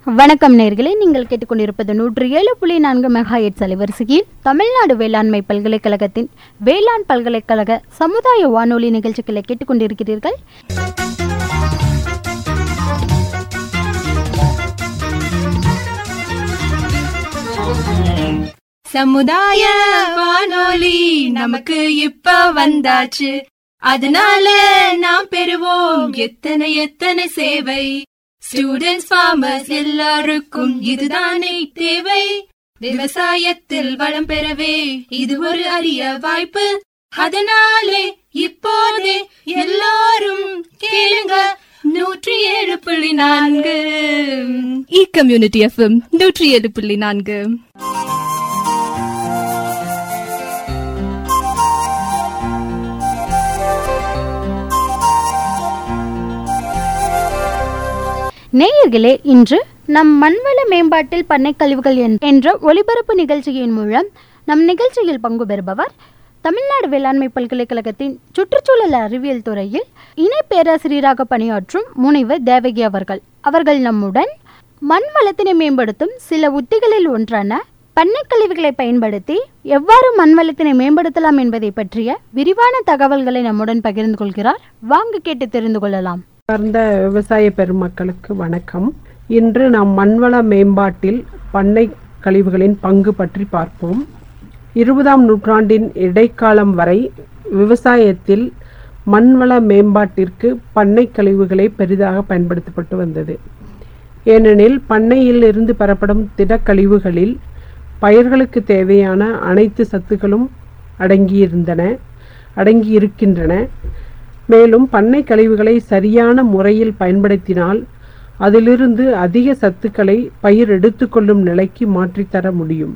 வணக்கம் நேர்களே நீங்கள் கேட்டுக்கொண்டிருப்பது நூற்றி ஏழு புள்ளி நான்கு மெகா எட்ஸ் அலைவரிசையில் தமிழ்நாடு வேளாண்மை பல்கலைக்கழகத்தின் வேளாண் பல்கலைக்கழக சமுதாய வானொலி நிகழ்ச்சிகளை கேட்டுக்கொண்டிருக்கிறீர்கள் சமுதாய வானொலி நமக்கு இப்ப வந்தாச்சு அதனால நாம் பெறுவோம் எத்தனை எத்தனை சேவை ஸ்டூடெண்ட்ஸ் ஃபார்மர்ஸ் எல்லாருக்கும் இதுதானே தேவை விவசாயத்தில் வளம் பெறவே இது ஒரு அரிய வாய்ப்பு அதனாலே இப்போதே எல்லாரும் கேளுங்க நூற்றி ஏழு புள்ளி நான்கு இ கம்யூனிட்டி எஃப்எம் நூற்றி ஏழு புள்ளி நான்கு நேயர்களே இன்று நம் மண்வள மேம்பாட்டில் பண்ணை கழிவுகள் என்- என்ற ஒளிபரப்பு நிகழ்ச்சியின் மூலம் நம் நிகழ்ச்சியில் பங்கு பெறுபவர் தமிழ்நாடு வேளாண்மை பல்கலைக்கழகத்தின் சுற்றுச்சூழல் அறிவியல் துறையில் இணை பேராசிரியராக பணியாற்றும் முனைவர் தேவகி அவர்கள் அவர்கள் நம்முடன் மண் வளத்தினை மேம்படுத்தும் சில உத்திகளில் ஒன்றான பண்ணை கழிவுகளை பயன்படுத்தி எவ்வாறு மண் வளத்தினை மேம்படுத்தலாம் என்பதை பற்றிய விரிவான தகவல்களை நம்முடன் பகிர்ந்து கொள்கிறார் வாங்க கேட்டு தெரிந்து கொள்ளலாம் சார்ந்த விவசாய பெருமக்களுக்கு வணக்கம் இன்று நாம் மண்வள மேம்பாட்டில் பண்ணை கழிவுகளின் பங்கு பற்றி பார்ப்போம் இருபதாம் நூற்றாண்டின் இடைக்காலம் வரை விவசாயத்தில் மண்வள மேம்பாட்டிற்கு பண்ணை கழிவுகளே பெரிதாக பயன்படுத்தப்பட்டு வந்தது ஏனெனில் பண்ணையில் இருந்து பெறப்படும் திடக்கழிவுகளில் பயிர்களுக்கு தேவையான அனைத்து சத்துக்களும் அடங்கியிருந்தன அடங்கியிருக்கின்றன மேலும் பண்ணை கழிவுகளை சரியான முறையில் பயன்படுத்தினால் அதிலிருந்து அதிக சத்துக்களை பயிர் எடுத்துக்கொள்ளும் நிலைக்கு மாற்றித்தர முடியும்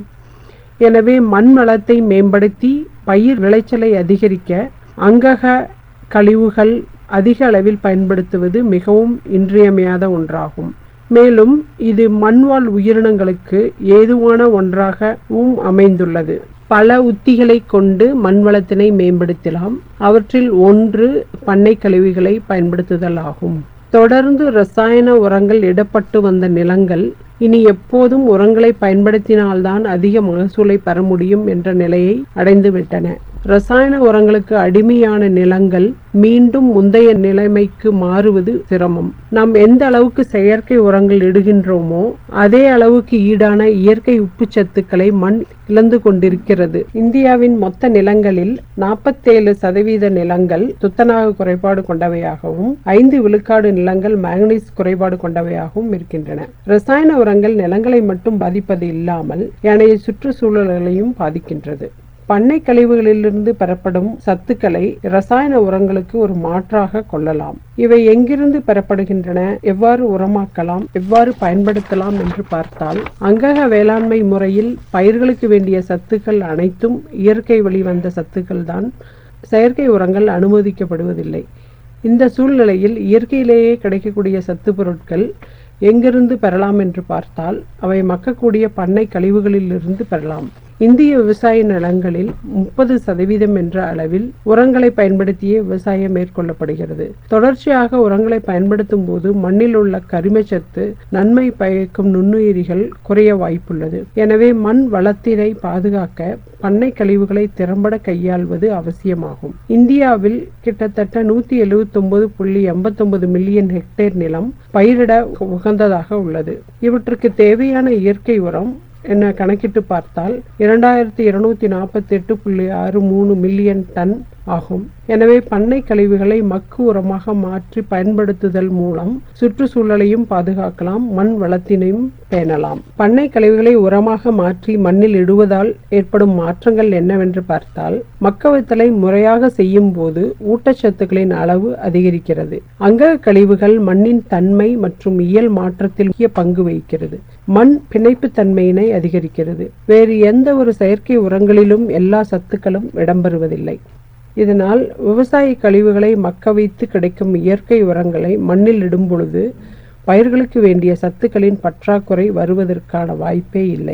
எனவே மண் வளத்தை மேம்படுத்தி பயிர் விளைச்சலை அதிகரிக்க அங்கக கழிவுகள் அதிக அளவில் பயன்படுத்துவது மிகவும் இன்றியமையாத ஒன்றாகும் மேலும் இது மண்வாழ் உயிரினங்களுக்கு ஏதுவான ஒன்றாகவும் அமைந்துள்ளது பல உத்திகளை கொண்டு மண் வளத்தினை மேம்படுத்தலாம் அவற்றில் ஒன்று பண்ணை கழிவுகளை பயன்படுத்துதல் ஆகும் தொடர்ந்து ரசாயன உரங்கள் இடப்பட்டு வந்த நிலங்கள் இனி எப்போதும் உரங்களை பயன்படுத்தினால்தான் அதிக மகசூலை பெற முடியும் என்ற நிலையை அடைந்துவிட்டன ரசாயன உரங்களுக்கு அடிமையான நிலங்கள் மீண்டும் முந்தைய நிலைமைக்கு மாறுவது சிரமம் நாம் எந்த அளவுக்கு செயற்கை உரங்கள் இடுகின்றோமோ அதே அளவுக்கு ஈடான இயற்கை உப்புச்சத்துக்களை மண் இழந்து கொண்டிருக்கிறது இந்தியாவின் மொத்த நிலங்களில் நாற்பத்தேழு சதவீத நிலங்கள் துத்தநாக குறைபாடு கொண்டவையாகவும் ஐந்து விழுக்காடு நிலங்கள் மேங்கனீஸ் குறைபாடு கொண்டவையாகவும் இருக்கின்றன ரசாயன உரங்கள் நிலங்களை மட்டும் பாதிப்பது இல்லாமல் ஏனைய சுற்றுச்சூழல்களையும் பாதிக்கின்றது பண்ணை கழிவுகளிலிருந்து பெறப்படும் சத்துக்களை ரசாயன உரங்களுக்கு ஒரு மாற்றாக கொள்ளலாம் இவை எங்கிருந்து பெறப்படுகின்றன எவ்வாறு உரமாக்கலாம் எவ்வாறு பயன்படுத்தலாம் என்று பார்த்தால் அங்கக வேளாண்மை முறையில் பயிர்களுக்கு வேண்டிய சத்துக்கள் அனைத்தும் இயற்கை வழிவந்த சத்துக்கள் தான் செயற்கை உரங்கள் அனுமதிக்கப்படுவதில்லை இந்த சூழ்நிலையில் இயற்கையிலேயே கிடைக்கக்கூடிய சத்து பொருட்கள் எங்கிருந்து பெறலாம் என்று பார்த்தால் அவை மக்கக்கூடிய பண்ணை கழிவுகளிலிருந்து பெறலாம் இந்திய விவசாய நிலங்களில் முப்பது சதவீதம் என்ற அளவில் உரங்களை பயன்படுத்தியே விவசாயம் மேற்கொள்ளப்படுகிறது தொடர்ச்சியாக உரங்களை பயன்படுத்தும் போது மண்ணில் உள்ள கரிமச்சத்து நன்மை பயக்கும் நுண்ணுயிரிகள் குறைய வாய்ப்புள்ளது எனவே மண் வளத்தினை பாதுகாக்க பண்ணை கழிவுகளை திறம்பட கையாள்வது அவசியமாகும் இந்தியாவில் கிட்டத்தட்ட நூத்தி எழுவத்தொன்பது புள்ளி எண்பத்தொன்பது மில்லியன் ஹெக்டேர் நிலம் பயிரிட உகந்ததாக உள்ளது இவற்றுக்கு தேவையான இயற்கை உரம் என கணக்கிட்டு பார்த்தால் இரண்டாயிரத்தி இருநூத்தி நாற்பத்தி எட்டு புள்ளி ஆறு மூணு மில்லியன் டன் ஆகும் எனவே பண்ணை கழிவுகளை மக்கு உரமாக மாற்றி பயன்படுத்துதல் மூலம் சுற்றுச்சூழலையும் பாதுகாக்கலாம் மண் வளத்தினையும் பேணலாம் பண்ணை கழிவுகளை உரமாக மாற்றி மண்ணில் இடுவதால் ஏற்படும் மாற்றங்கள் என்னவென்று பார்த்தால் மக்கவத்தலை முறையாக செய்யும் போது ஊட்டச்சத்துக்களின் அளவு அதிகரிக்கிறது அங்க கழிவுகள் மண்ணின் தன்மை மற்றும் இயல் மாற்றத்தில் முக்கிய பங்கு வகிக்கிறது மண் பிணைப்புத் தன்மையினை அதிகரிக்கிறது வேறு எந்த ஒரு செயற்கை உரங்களிலும் எல்லா சத்துக்களும் இடம்பெறுவதில்லை இதனால் விவசாய கழிவுகளை மக்க வைத்து கிடைக்கும் இயற்கை உரங்களை மண்ணில் இடும் பொழுது பயிர்களுக்கு வேண்டிய சத்துக்களின் பற்றாக்குறை வருவதற்கான வாய்ப்பே இல்லை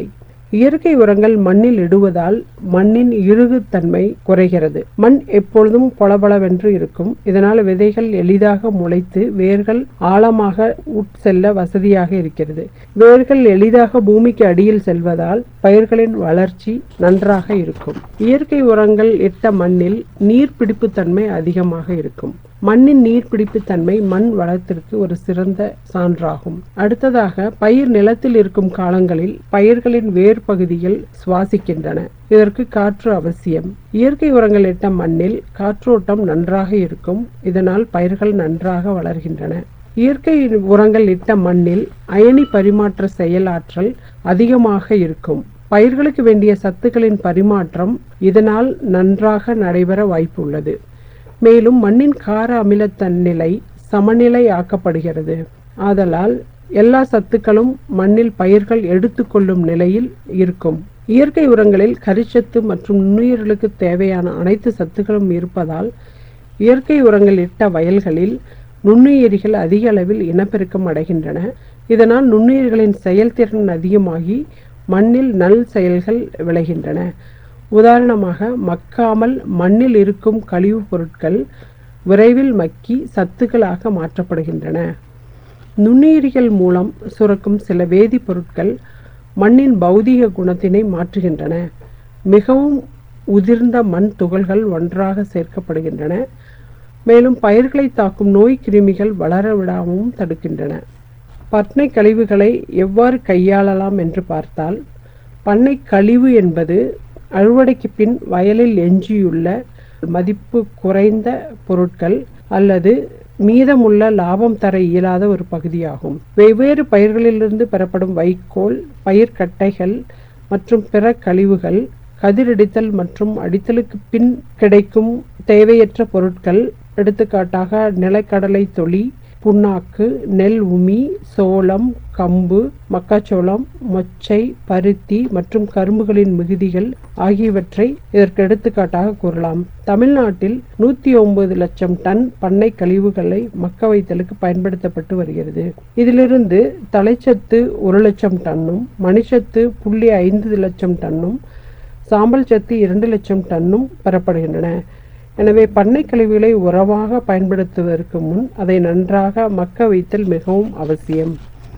இயற்கை உரங்கள் மண்ணில் இடுவதால் மண்ணின் இறுகுத்தன்மை குறைகிறது மண் எப்பொழுதும் பொலபளவென்று இருக்கும் இதனால் விதைகள் எளிதாக முளைத்து வேர்கள் ஆழமாக உட்செல்ல வசதியாக இருக்கிறது வேர்கள் எளிதாக பூமிக்கு அடியில் செல்வதால் பயிர்களின் வளர்ச்சி நன்றாக இருக்கும் இயற்கை உரங்கள் இட்ட மண்ணில் நீர்பிடிப்பு தன்மை அதிகமாக இருக்கும் மண்ணின் நீர்பிடிப்பு தன்மை மண் வளத்திற்கு ஒரு சிறந்த சான்றாகும் அடுத்ததாக பயிர் நிலத்தில் இருக்கும் காலங்களில் பயிர்களின் வேர் பகுதிகள் சுவாசிக்கின்றன இதற்கு காற்று அவசியம் இயற்கை உரங்கள் இட்ட மண்ணில் காற்றோட்டம் நன்றாக இருக்கும் இதனால் பயிர்கள் நன்றாக வளர்கின்றன இயற்கை உரங்கள் இட்ட மண்ணில் அயனி பரிமாற்ற செயலாற்றல் அதிகமாக இருக்கும் பயிர்களுக்கு வேண்டிய சத்துக்களின் பரிமாற்றம் இதனால் நன்றாக நடைபெற வாய்ப்புள்ளது மேலும் மண்ணின் கார அமிலத்தன்னிலை சமநிலை ஆக்கப்படுகிறது ஆதலால் எல்லா சத்துக்களும் மண்ணில் பயிர்கள் எடுத்துக்கொள்ளும் நிலையில் இருக்கும் இயற்கை உரங்களில் கரிச்சத்து மற்றும் நுண்ணுயிர்களுக்கு தேவையான அனைத்து சத்துக்களும் இருப்பதால் இயற்கை உரங்கள் இட்ட வயல்களில் நுண்ணுயிரிகள் அதிக அளவில் இனப்பெருக்கம் அடைகின்றன இதனால் நுண்ணுயிர்களின் செயல்திறன் அதிகமாகி மண்ணில் நல் செயல்கள் விளைகின்றன உதாரணமாக மக்காமல் மண்ணில் இருக்கும் கழிவுப் பொருட்கள் விரைவில் மக்கி சத்துக்களாக மாற்றப்படுகின்றன நுண்ணுயிரிகள் மூலம் சுரக்கும் சில வேதிப்பொருட்கள் மண்ணின் பௌதீக குணத்தினை மாற்றுகின்றன மிகவும் உதிர்ந்த மண் துகள்கள் ஒன்றாக சேர்க்கப்படுகின்றன மேலும் பயிர்களை தாக்கும் நோய் கிருமிகள் வளர விடாமலும் தடுக்கின்றன பண்ணை கழிவுகளை எவ்வாறு கையாளலாம் என்று பார்த்தால் பண்ணை கழிவு என்பது அறுவடைக்கு பின் வயலில் எஞ்சியுள்ள மதிப்பு குறைந்த பொருட்கள் அல்லது மீதமுள்ள லாபம் தர இயலாத ஒரு பகுதியாகும் வெவ்வேறு பயிர்களிலிருந்து பெறப்படும் வைக்கோல் பயிர்க்கட்டைகள் மற்றும் பிற கழிவுகள் கதிரடித்தல் மற்றும் அடித்தலுக்கு பின் கிடைக்கும் தேவையற்ற பொருட்கள் எடுத்துக்காட்டாக நிலக்கடலை தொளி புண்ணாக்கு நெல் உமி சோளம் கம்பு மக்காச்சோளம் மொச்சை பருத்தி மற்றும் கரும்புகளின் மிகுதிகள் ஆகியவற்றை இதற்கு எடுத்துக்காட்டாக கூறலாம் தமிழ்நாட்டில் நூத்தி ஒன்பது லட்சம் டன் பண்ணை கழிவுகளை மக்க வைத்தலுக்கு பயன்படுத்தப்பட்டு வருகிறது இதிலிருந்து தலைச்சத்து ஒரு லட்சம் டன்னும் மணிச்சத்து புள்ளி ஐந்து லட்சம் டன்னும் சாம்பல் சத்து இரண்டு லட்சம் டன்னும் பெறப்படுகின்றன எனவே பண்ணை கழிவுகளை உரமாக பயன்படுத்துவதற்கு முன் அதை நன்றாக மக்க வைத்தல் மிகவும் அவசியம்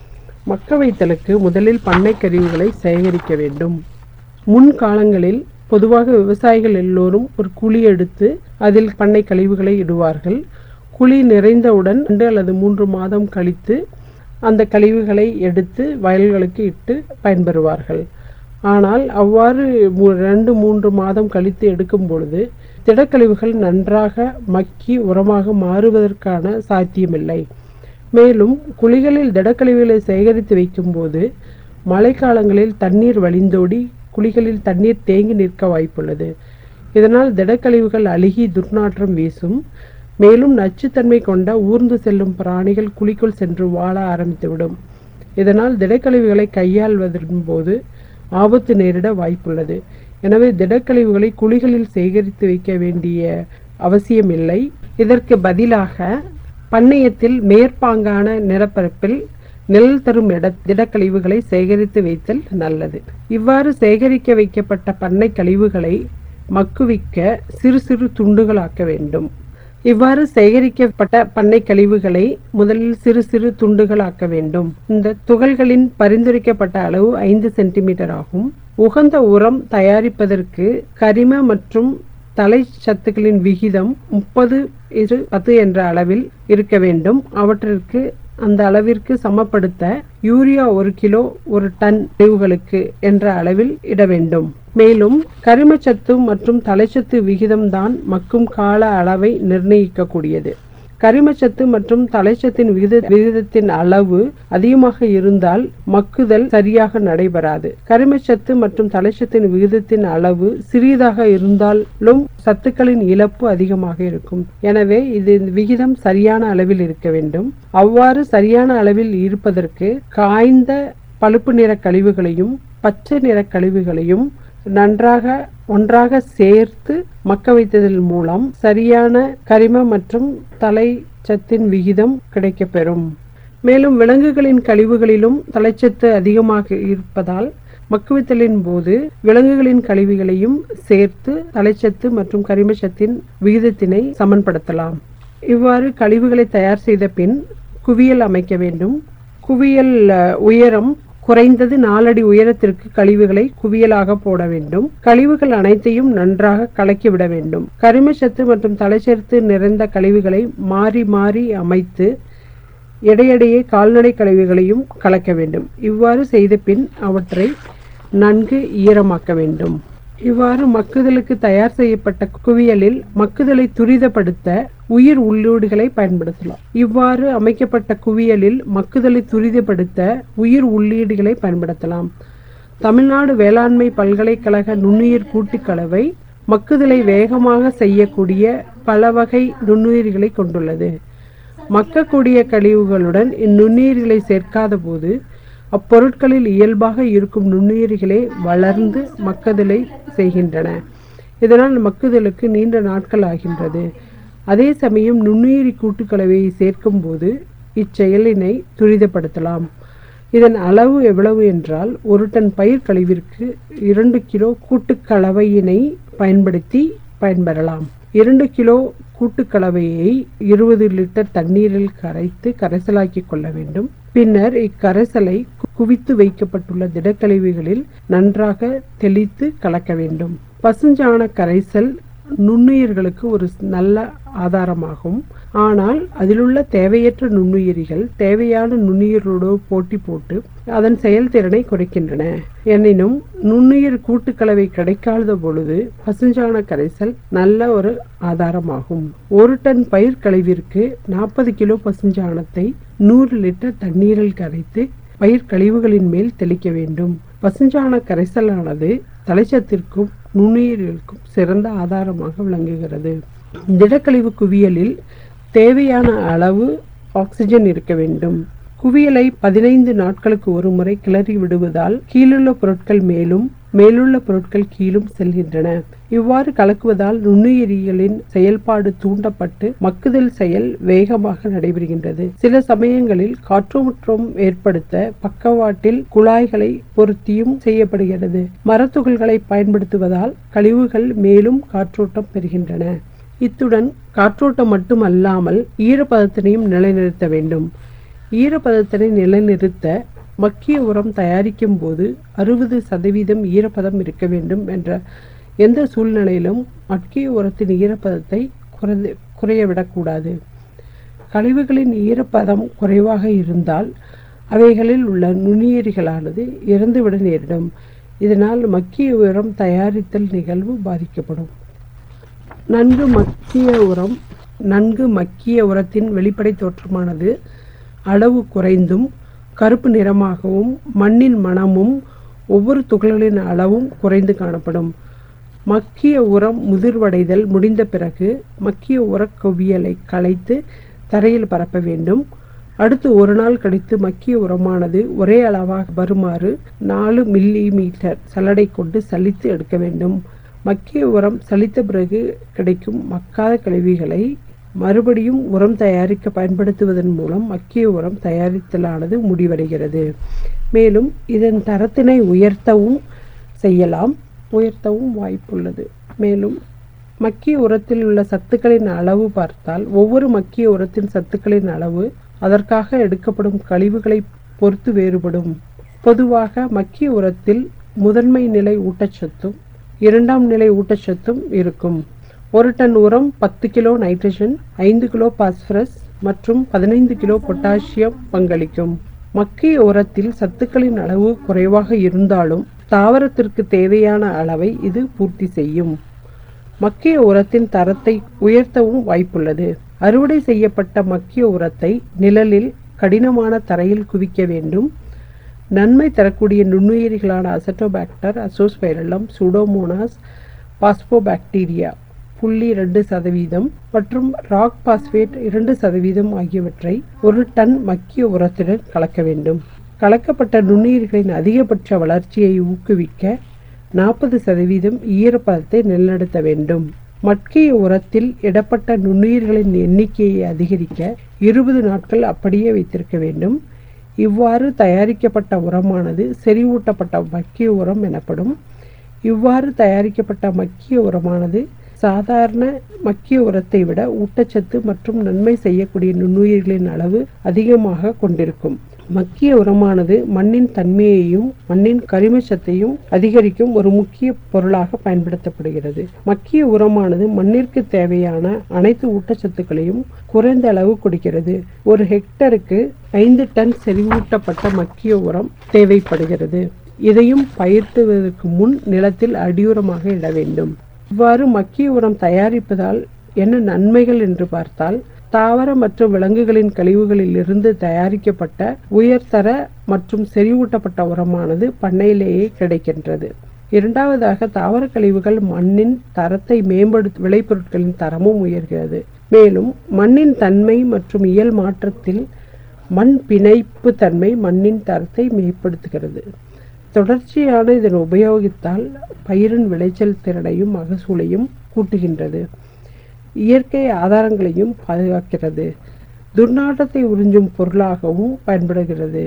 மக்க வைத்தலுக்கு முதலில் பண்ணை கழிவுகளை சேகரிக்க வேண்டும் முன்காலங்களில் பொதுவாக விவசாயிகள் எல்லோரும் ஒரு குழி எடுத்து அதில் பண்ணை கழிவுகளை இடுவார்கள் குழி நிறைந்தவுடன் ரெண்டு அல்லது மூன்று மாதம் கழித்து அந்த கழிவுகளை எடுத்து வயல்களுக்கு இட்டு பயன்பெறுவார்கள் ஆனால் அவ்வாறு மூ- ரெண்டு மூன்று மாதம் கழித்து எடுக்கும் பொழுது திடக்கழிவுகள் நன்றாக மக்கி உரமாக மாறுவதற்கான சாத்தியமில்லை மேலும் குழிகளில் திடக்கழிவுகளை சேகரித்து வைக்கும்போது மழைக்காலங்களில் தண்ணீர் வழிந்தோடி குழிகளில் தண்ணீர் தேங்கி நிற்க வாய்ப்புள்ளது இதனால் திடக்கழிவுகள் அழுகி துர்நாற்றம் வீசும் மேலும் நச்சுத்தன்மை கொண்ட ஊர்ந்து செல்லும் பிராணிகள் குழிக்குள் சென்று வாழ ஆரம்பித்துவிடும் இதனால் திடக்கழிவுகளை கையாள்வதன் போது ஆபத்து நேரிட வாய்ப்புள்ளது எனவே திடக்கழிவுகளை குழிகளில் சேகரித்து வைக்க வேண்டிய அவசியமில்லை இதற்கு பதிலாக பண்ணையத்தில் மேற்பாங்கான நிலப்பரப்பில் நிழல் தரும் இட திடக்கழிவுகளை சேகரித்து வைத்தல் நல்லது இவ்வாறு சேகரிக்க வைக்கப்பட்ட பண்ணை கழிவுகளை மக்குவிக்க சிறு சிறு துண்டுகளாக்க வேண்டும் இவ்வாறு சேகரிக்கப்பட்ட பண்ணை கழிவுகளை முதலில் சிறு சிறு துண்டுகளாக்க வேண்டும் இந்த துகள்களின் பரிந்துரைக்கப்பட்ட அளவு ஐந்து சென்டிமீட்டர் ஆகும் உகந்த உரம் தயாரிப்பதற்கு கரிம மற்றும் தலை சத்துக்களின் விகிதம் முப்பது இரு பத்து என்ற அளவில் இருக்க வேண்டும் அவற்றிற்கு அந்த அளவிற்கு சமப்படுத்த யூரியா ஒரு கிலோ ஒரு டன் கழிவுகளுக்கு என்ற அளவில் இட வேண்டும் மேலும் கரிமச்சத்து மற்றும் தலைச்சத்து விகிதம்தான் மக்கும் கால அளவை நிர்ணயிக்கக்கூடியது கரிமச்சத்து மற்றும் தலைச்சத்தின் விகித விகிதத்தின் அளவு அதிகமாக இருந்தால் மக்குதல் சரியாக நடைபெறாது கரிமச்சத்து மற்றும் தலைச்சத்தின் விகிதத்தின் அளவு சிறியதாக இருந்தாலும் சத்துக்களின் இழப்பு அதிகமாக இருக்கும் எனவே இது விகிதம் சரியான அளவில் இருக்க வேண்டும் அவ்வாறு சரியான அளவில் இருப்பதற்கு காய்ந்த பழுப்பு நிற கழிவுகளையும் பச்சை நிற கழிவுகளையும் நன்றாக ஒன்றாக சேர்த்து மக்க வைத்ததன் மூலம் சரியான கரிம மற்றும் தலை சத்தின் விகிதம் கிடைக்கப்பெறும் மேலும் விலங்குகளின் கழிவுகளிலும் தலைச்சத்து அதிகமாக இருப்பதால் மக்குவித்தலின் போது விலங்குகளின் கழிவுகளையும் சேர்த்து தலைச்சத்து மற்றும் கரிமச்சத்தின் விகிதத்தினை சமன்படுத்தலாம் இவ்வாறு கழிவுகளை தயார் செய்த பின் குவியல் அமைக்க வேண்டும் குவியல் அஹ், உயரம் குறைந்தது நாலடி உயரத்திற்கு கழிவுகளை குவியலாக போட வேண்டும் கழிவுகள் அனைத்தையும் நன்றாக கலக்கிவிட வேண்டும் கரிமச்சத்து மற்றும் தலைச்சத்து நிறைந்த கழிவுகளை மாறி மாறி அமைத்து இடையிடையே கால்நடை கழிவுகளையும் கலக்க வேண்டும் இவ்வாறு செய்த பின் அவற்றை நன்கு ஈரமாக்க வேண்டும் இவ்வாறு மக்குதலுக்கு தயார் செய்யப்பட்ட குவியலில் மக்குதலை துரிதப்படுத்த உயிர் உள்ளீடுகளை பயன்படுத்தலாம் இவ்வாறு அமைக்கப்பட்ட குவியலில் மக்குதலை துரிதப்படுத்த உயிர் உள்ளீடுகளை பயன்படுத்தலாம் தமிழ்நாடு வேளாண்மை பல்கலைக்கழக நுண்ணுயிர் கூட்டுக்கலவை மக்குதலை வேகமாக செய்யக்கூடிய பல வகை நுண்ணுயிர்களை கொண்டுள்ளது மக்கக்கூடிய கழிவுகளுடன் இந்நுண்ணுயிர்களை சேர்க்காத போது அப்பொருட்களில் இயல்பாக இருக்கும் நுண்ணுயிர்களே வளர்ந்து மக்குதலை செய்கின்றன இதனால் மக்குதலுக்கு நீண்ட நாட்கள் ஆகின்றது அதே சமயம் நுண்ணுயிரி கூட்டுக்கலவையை சேர்க்கும் போது இச்செயலினை துரிதப்படுத்தலாம் இதன் அளவு எவ்வளவு என்றால் ஒரு டன் பயிர் கழிவிற்கு இரண்டு கிலோ கூட்டுக்கலவையினை பயன்படுத்தி பயன்பெறலாம் இரண்டு கிலோ கூட்டுக்கலவையை இருபது லிட்டர் தண்ணீரில் கரைத்து கரைசலாக்கி கொள்ள வேண்டும் பின்னர் இக்கரைசலை கு- குவித்து வைக்கப்பட்டுள்ள திடக்கழிவுகளில் நன்றாக தெளித்து கலக்க வேண்டும் பசுஞ்சாண கரைசல் நுண்ணுயிர்களுக்கு ஒரு ஸ்- நல்ல ஆதாரமாகும் ஆனால் அதிலுள்ள தேவையற்ற நுண்ணுயிரிகள் தேவையான நுண்ணுயிரோடு போட்டி போட்டு அதன் செயல்திறனை குறைக்கின்றன எனினும் நுண்ணுயிர் கூட்டுக்கலவை கிடைக்காத பொழுது பசுஞ்சாண கரைசல் நல்ல ஒரு ஆதாரமாகும் ஒரு டன் பயிர் கழிவிற்கு நாற்பது கிலோ பசுஞ்சாணத்தை நூறு லிட்டர் தண்ணீரில் கரைத்து பயிர் கழிவுகளின் மேல் தெளிக்க வேண்டும் பசுஞ்சாண கரைசலானது தலைச்சத்திற்கும் நுண்ணுயிர்களுக்கும் சிறந்த ஆதாரமாக விளங்குகிறது திடக்கழிவு குவியலில் தேவையான அளவு ஆக்சிஜன் இருக்க வேண்டும் குவியலை பதினைந்து நாட்களுக்கு ஒரு முறை கிளறி விடுவதால் கீழுள்ள பொருட்கள் மேலும் மேலுள்ள பொருட்கள் கீழும் செல்கின்றன இவ்வாறு கலக்குவதால் நுண்ணுயிரிகளின் செயல்பாடு தூண்டப்பட்டு மக்குதல் செயல் வேகமாக நடைபெறுகின்றது சில சமயங்களில் காற்றோட்டம் ஏற்படுத்த பக்கவாட்டில் குழாய்களை பொருத்தியும் செய்யப்படுகிறது மரத்துகள்களை பயன்படுத்துவதால் கழிவுகள் மேலும் காற்றோட்டம் பெறுகின்றன இத்துடன் காற்றோட்டம் மட்டுமல்லாமல் ஈரப்பதத்தினையும் நிலைநிறுத்த வேண்டும் ஈரப்பதத்தினை நிலைநிறுத்த மக்கிய உரம் தயாரிக்கும் போது அறுபது சதவீதம் ஈரப்பதம் இருக்க வேண்டும் என்ற எந்த சூழ்நிலையிலும் மக்கிய உரத்தின் ஈரப்பதத்தை குறைந்து குறைய விடக்கூடாது கழிவுகளின் ஈரப்பதம் குறைவாக இருந்தால் அவைகளில் உள்ள நுண்ணுயிரிகளானது இறந்துவிட நேரிடும் இதனால் மக்கிய உரம் தயாரித்தல் நிகழ்வு பாதிக்கப்படும் நன்கு மக்கிய உரம் நன்கு மக்கிய உரத்தின் வெளிப்படை தோற்றமானது அளவு குறைந்தும் கருப்பு நிறமாகவும் மண்ணின் மணமும் ஒவ்வொரு துகள்களின் அளவும் குறைந்து காணப்படும் மக்கிய உரம் முதிர்வடைதல் முடிந்த பிறகு மக்கிய உரக் குவியலை களைத்து தரையில் பரப்ப வேண்டும் அடுத்து ஒரு நாள் கழித்து மக்கிய உரமானது ஒரே அளவாக வருமாறு நாலு மில்லி மீட்டர் சல்லடை கொண்டு சலித்து எடுக்க வேண்டும் மக்கிய உரம் சலித்த பிறகு கிடைக்கும் மக்காத கழிவுகளை மறுபடியும் உரம் தயாரிக்க பயன்படுத்துவதன் மூலம் மக்கிய உரம் தயாரித்தலானது முடிவடைகிறது மேலும் இதன் தரத்தினை உயர்த்தவும் செய்யலாம் உயர்த்தவும் வாய்ப்புள்ளது மேலும் மக்கிய உரத்தில் உள்ள சத்துக்களின் அளவு பார்த்தால் ஒவ்வொரு மக்கிய உரத்தின் சத்துக்களின் அளவு அதற்காக எடுக்கப்படும் கழிவுகளை பொறுத்து வேறுபடும் பொதுவாக மக்கிய உரத்தில் முதன்மை நிலை ஊட்டச்சத்தும் இரண்டாம் நிலை ஊட்டச்சத்தும் இருக்கும் ஒரு டன் உரம் பத்து கிலோ நைட்ரஜன் ஐந்து கிலோ பாஸ்பரஸ் மற்றும் பதினைந்து கிலோ பொட்டாசியம் பங்களிக்கும் மக்கிய உரத்தில் சத்துக்களின் அளவு குறைவாக இருந்தாலும் தாவரத்திற்கு தேவையான அளவை இது பூர்த்தி செய்யும் மக்கிய உரத்தின் தரத்தை உயர்த்தவும் வாய்ப்புள்ளது அறுவடை செய்யப்பட்ட மக்கிய உரத்தை நிழலில் கடினமான தரையில் குவிக்க வேண்டும் நன்மை தரக்கூடிய நுண்ணுயிரிகளான அசட்டோபாக்டர் அசோஸ்பைரலம் சூடோமோனாஸ் பாஸ்போபாக்டீரியா புள்ளி இரண்டு சதவீதம் மற்றும் ராக் பாஸ்பேட் இரண்டு சதவீதம் ஆகியவற்றை ஒரு டன் மக்கிய உரத்துடன் கலக்க வேண்டும் கலக்கப்பட்ட நுண்ணுயிர்களின் அதிகபட்ச வளர்ச்சியை ஊக்குவிக்க நாற்பது சதவீதம் ஈரப்பதத்தை நிலைநிறுத்த வேண்டும் மட்கிய உரத்தில் இடப்பட்ட நுண்ணுயிர்களின் எண்ணிக்கையை அதிகரிக்க இருபது நாட்கள் அப்படியே வைத்திருக்க வேண்டும் இவ்வாறு தயாரிக்கப்பட்ட உரமானது செறிவூட்டப்பட்ட மக்கிய உரம் எனப்படும் இவ்வாறு தயாரிக்கப்பட்ட மக்கிய உரமானது சாதாரண மக்கிய உரத்தை விட ஊட்டச்சத்து மற்றும் நன்மை செய்யக்கூடிய நுண்ணுயிர்களின் அளவு அதிகமாக கொண்டிருக்கும் மக்கிய உரமானது மண்ணின் தன்மையையும் மண்ணின் கரிமச்சத்தையும் அதிகரிக்கும் ஒரு முக்கிய பொருளாக பயன்படுத்தப்படுகிறது மக்கிய உரமானது மண்ணிற்கு தேவையான அனைத்து ஊட்டச்சத்துக்களையும் குறைந்த அளவு கொடுக்கிறது ஒரு ஹெக்டருக்கு ஐந்து டன் செறிவூட்டப்பட்ட மக்கிய உரம் தேவைப்படுகிறது இதையும் பயிர்த்துவதற்கு முன் நிலத்தில் அடியுரமாக இட வேண்டும் இவ்வாறு மக்கிய உரம் தயாரிப்பதால் என்ன நன்மைகள் என்று பார்த்தால் தாவர மற்றும் விலங்குகளின் கழிவுகளில் இருந்து தயாரிக்கப்பட்ட உயர்தர மற்றும் செறிவூட்டப்பட்ட உரமானது பண்ணையிலேயே கிடைக்கின்றது இரண்டாவதாக தாவர கழிவுகள் மண்ணின் தரத்தை மேம்படுத்த விளைபொருட்களின் தரமும் உயர்கிறது மேலும் மண்ணின் தன்மை மற்றும் இயல் மாற்றத்தில் மண் பிணைப்பு தன்மை மண்ணின் தரத்தை மேம்படுத்துகிறது தொடர்ச்சியான இதன் உபயோகித்தால் பயிரின் விளைச்சல் திறனையும் மகசூலையும் கூட்டுகின்றது இயற்கை ஆதாரங்களையும் பாதுகாக்கிறது துர்நாற்றத்தை உறிஞ்சும் பொருளாகவும் பயன்படுகிறது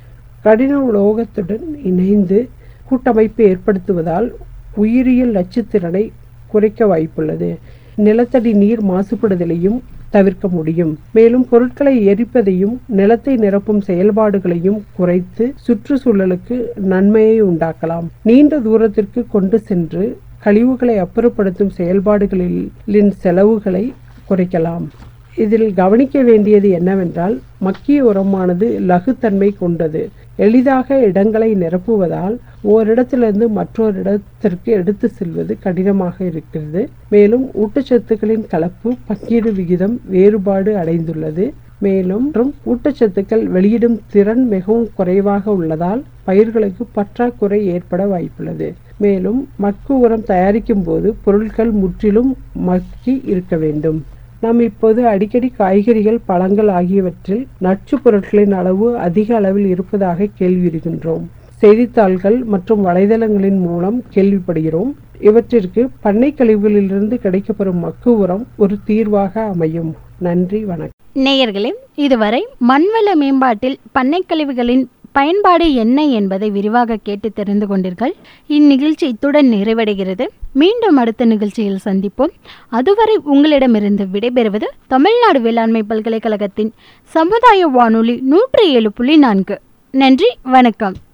கடின உலோகத்துடன் இணைந்து கூட்டமைப்பு ஏற்படுத்துவதால் உயிரியல் நச்சுத்திறனை குறைக்க வாய்ப்புள்ளது நிலத்தடி நீர் மாசுபடுதலையும் தவிர்க்க முடியும் மேலும் பொருட்களை எரிப்பதையும் நிலத்தை நிரப்பும் செயல்பாடுகளையும் குறைத்து சுற்றுச்சூழலுக்கு நன்மையை உண்டாக்கலாம் நீண்ட தூரத்திற்கு கொண்டு சென்று கழிவுகளை அப்புறப்படுத்தும் செயல்பாடுகளின் செலவுகளை குறைக்கலாம் இதில் கவனிக்க வேண்டியது என்னவென்றால் மக்கிய உரமானது லகுத்தன்மை கொண்டது எளிதாக இடங்களை நிரப்புவதால் ஓரிடத்திலிருந்து மற்றொரு இடத்திற்கு எடுத்து செல்வது கடினமாக இருக்கிறது மேலும் ஊட்டச்சத்துக்களின் கலப்பு பங்கீடு விகிதம் வேறுபாடு அடைந்துள்ளது மேலும் மற்றும் ஊட்டச்சத்துக்கள் வெளியிடும் திறன் மிகவும் குறைவாக உள்ளதால் பயிர்களுக்கு பற்றாக்குறை ஏற்பட வாய்ப்புள்ளது மேலும் மக்கு உரம் தயாரிக்கும் போது பொருட்கள் முற்றிலும் மக்கி இருக்க வேண்டும் நாம் இப்போது அடிக்கடி காய்கறிகள் பழங்கள் ஆகியவற்றில் நச்சு பொருட்களின் அளவு அதிக அளவில் இருப்பதாக கேள்வியிருக்கின்றோம் செய்தித்தாள்கள் மற்றும் வலைதளங்களின் மூலம் கேள்விப்படுகிறோம் இவற்றிற்கு பண்ணை கழிவுகளிலிருந்து கிடைக்கப்பெறும் மக்கு உரம் ஒரு தீர்வாக அமையும் நன்றி வணக்கம் நேயர்களே இதுவரை மண்வள மேம்பாட்டில் பண்ணை கழிவுகளின் பயன்பாடு என்ன என்பதை விரிவாக கேட்டு தெரிந்து கொண்டீர்கள் இந்நிகழ்ச்சி இத்துடன் நிறைவடைகிறது மீண்டும் அடுத்த நிகழ்ச்சியில் சந்திப்போம் அதுவரை உங்களிடமிருந்து விடைபெறுவது தமிழ்நாடு வேளாண்மை பல்கலைக்கழகத்தின் சமுதாய வானொலி நூற்றி ஏழு புள்ளி நான்கு நன்றி வணக்கம்